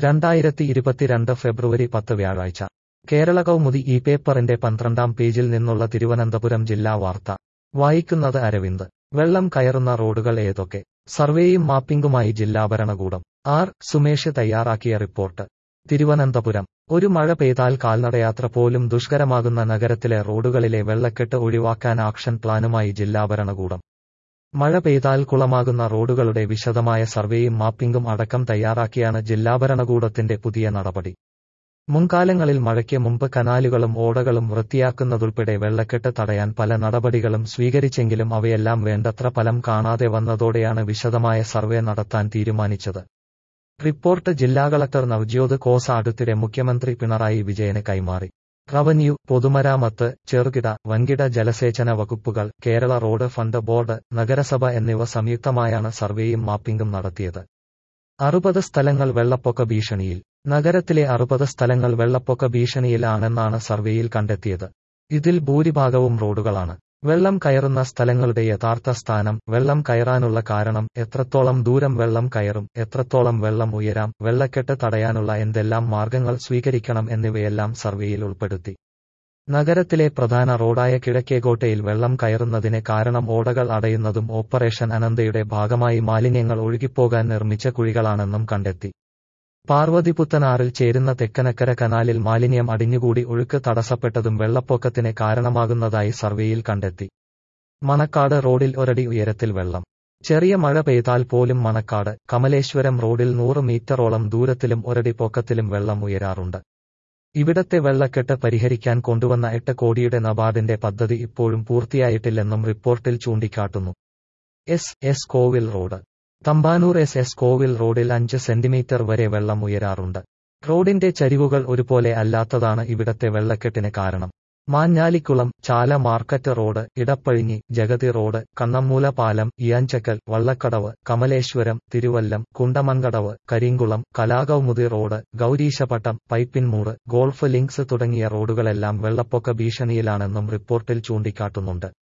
രണ്ടായിരത്തി ഇരുപത്തിരണ്ട് ഫെബ്രുവരി പത്ത് വ്യാഴാഴ്ച കേരള കൗമുദി ഈ പേപ്പറിന്റെ പന്ത്രണ്ടാം പേജിൽ നിന്നുള്ള തിരുവനന്തപുരം ജില്ലാ വാർത്ത വായിക്കുന്നത് അരവിന്ദ് വെള്ളം കയറുന്ന റോഡുകൾ ഏതൊക്കെ സർവേയും മാപ്പിംഗുമായി ജില്ലാ ഭരണകൂടം ആർ സുമേഷ് തയ്യാറാക്കിയ റിപ്പോർട്ട് തിരുവനന്തപുരം ഒരു മഴ പെയ്താൽ കാൽനടയാത്ര പോലും ദുഷ്കരമാകുന്ന നഗരത്തിലെ റോഡുകളിലെ വെള്ളക്കെട്ട് ഒഴിവാക്കാൻ ആക്ഷൻ പ്ലാനുമായി ജില്ലാ ഭരണകൂടം മഴ പെയ്താൽ കുളമാകുന്ന റോഡുകളുടെ വിശദമായ സർവേയും മാപ്പിംഗും അടക്കം തയ്യാറാക്കിയാണ് ജില്ലാ ഭരണകൂടത്തിന്റെ പുതിയ നടപടി മുൻകാലങ്ങളിൽ മഴയ്ക്ക് മുമ്പ് കനാലുകളും ഓടകളും വൃത്തിയാക്കുന്നതുൾപ്പെടെ വെള്ളക്കെട്ട് തടയാൻ പല നടപടികളും സ്വീകരിച്ചെങ്കിലും അവയെല്ലാം വേണ്ടത്ര ഫലം കാണാതെ വന്നതോടെയാണ് വിശദമായ സർവേ നടത്താൻ തീരുമാനിച്ചത് റിപ്പോർട്ട് ജില്ലാ കളക്ടർ നവ്ജ്യോത് കോസ അടുത്തിടെ മുഖ്യമന്ത്രി പിണറായി വിജയന് കൈമാറി റവന്യൂ പൊതുമരാമത്ത് ചെറുകിട വൻകിട ജലസേചന വകുപ്പുകൾ കേരള റോഡ് ഫണ്ട് ബോർഡ് നഗരസഭ എന്നിവ സംയുക്തമായാണ് സർവേയും മാപ്പിംഗും നടത്തിയത് അറുപത് സ്ഥലങ്ങൾ വെള്ളപ്പൊക്ക ഭീഷണിയിൽ നഗരത്തിലെ അറുപത് സ്ഥലങ്ങൾ വെള്ളപ്പൊക്ക ഭീഷണിയിലാണെന്നാണ് സർവേയിൽ കണ്ടെത്തിയത് ഇതിൽ ഭൂരിഭാഗവും റോഡുകളാണ് വെള്ളം കയറുന്ന സ്ഥലങ്ങളുടെ യഥാർത്ഥ സ്ഥാനം വെള്ളം കയറാനുള്ള കാരണം എത്രത്തോളം ദൂരം വെള്ളം കയറും എത്രത്തോളം വെള്ളം ഉയരാം വെള്ളക്കെട്ട് തടയാനുള്ള എന്തെല്ലാം മാർഗങ്ങൾ സ്വീകരിക്കണം എന്നിവയെല്ലാം സർവേയിൽ ഉൾപ്പെടുത്തി നഗരത്തിലെ പ്രധാന റോഡായ കിഴക്കേകോട്ടയിൽ വെള്ളം കയറുന്നതിന് കാരണം ഓടകൾ അടയുന്നതും ഓപ്പറേഷൻ അനന്തയുടെ ഭാഗമായി മാലിന്യങ്ങൾ ഒഴുകിപ്പോകാൻ നിർമ്മിച്ച കുഴികളാണെന്നും കണ്ടെത്തി പാർവതിപുത്തനാറിൽ ചേരുന്ന തെക്കനക്കര കനാലിൽ മാലിന്യം അടിഞ്ഞുകൂടി ഒഴുക്ക് തടസ്സപ്പെട്ടതും വെള്ളപ്പൊക്കത്തിന് കാരണമാകുന്നതായി സർവേയിൽ കണ്ടെത്തി മണക്കാട് റോഡിൽ ഒരടി ഉയരത്തിൽ വെള്ളം ചെറിയ മഴ പെയ്താൽ പോലും മണക്കാട് കമലേശ്വരം റോഡിൽ നൂറ് മീറ്ററോളം ദൂരത്തിലും ഒരടി പൊക്കത്തിലും വെള്ളം ഉയരാറുണ്ട് ഇവിടത്തെ വെള്ളക്കെട്ട് പരിഹരിക്കാൻ കൊണ്ടുവന്ന എട്ട് കോടിയുടെ നബാർഡിന്റെ പദ്ധതി ഇപ്പോഴും പൂർത്തിയായിട്ടില്ലെന്നും റിപ്പോർട്ടിൽ ചൂണ്ടിക്കാട്ടുന്നു S S Kovil road Thampanoor S S Kovil റോഡിൽ അഞ്ച് സെന്റിമീറ്റർ വരെ വെള്ളം ഉയരാറുണ്ട് റോഡിന്റെ ചരിവുകൾ ഒരുപോലെ അല്ലാത്തതാണ് ഇവിടത്തെ വെള്ളക്കെട്ടിന് കാരണം Manjalikulam Chala market road Edappazhinji Jagathy road Kannammoola പാലം Iyanchakkal Vallakkadavu Kamaleswaram Thiruvallam Kundamankadavu Karimkulam Kalakaumudi road Gowreesapattom Pipinmoodu golf links തുടങ്ങിയ റോഡുകളെല്ലാം വെള്ളപ്പൊക്ക ഭീഷണിയിലാണെന്നും റിപ്പോർട്ടിൽ ചൂണ്ടിക്കാട്ടുന്നുണ്ട്